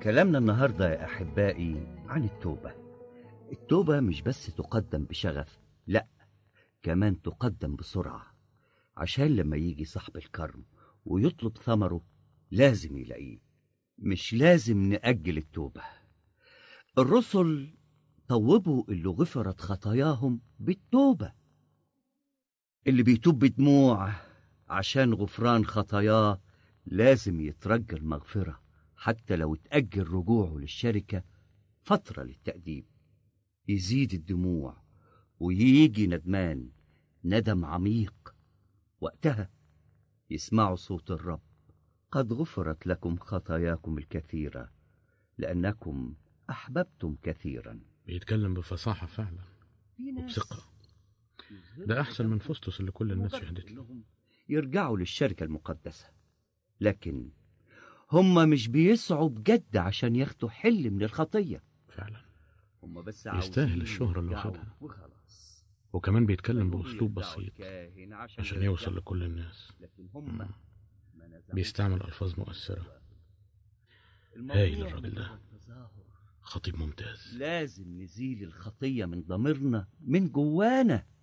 كلامنا النهاردة يا أحبائي عن التوبة التوبة مش بس تقدم بشغف لا كمان تقدم بسرعة عشان لما يجي صاحب الكرم ويطلب ثمره لازم يلاقيه مش لازم نأجل التوبة الرسل طوبوا اللي غفرت خطاياهم بالتوبة اللي بيتوب بدموع عشان غفران خطاياه لازم يترجى المغفرة حتى لو اتأجل رجوعه للشركة فترة للتأديب يزيد الدموع ويجي ندمان ندم عميق وقتها يسمعوا صوت الرب قد غفرت لكم خطاياكم الكثيرة لأنكم أحببتم كثيرا بيتكلم بفصاحة فعلا وبثقة ده أحسن من فسطس اللي كل الناس شهدت له إنهم يرجعوا للشركة المقدسة لكن هم مش بيسعوا بجد عشان ياخدوا حل من الخطية فعلا هم بس يستاهل عاوزين الشهرة اللي يرجعوا واخدها. وخلاص وكمان بيتكلم يرجعوا بأسلوب بسيط الكاهن عشان يوصل لكل الناس لكن هم مم. ما نزعوش بيستعمل عن ألفاظ التوبة. مؤثرة الموضوع هايل الراجل ده. مجرد تظاهر. خطيب ممتاز لازم نزيل الخطية من ضميرنا من جوانا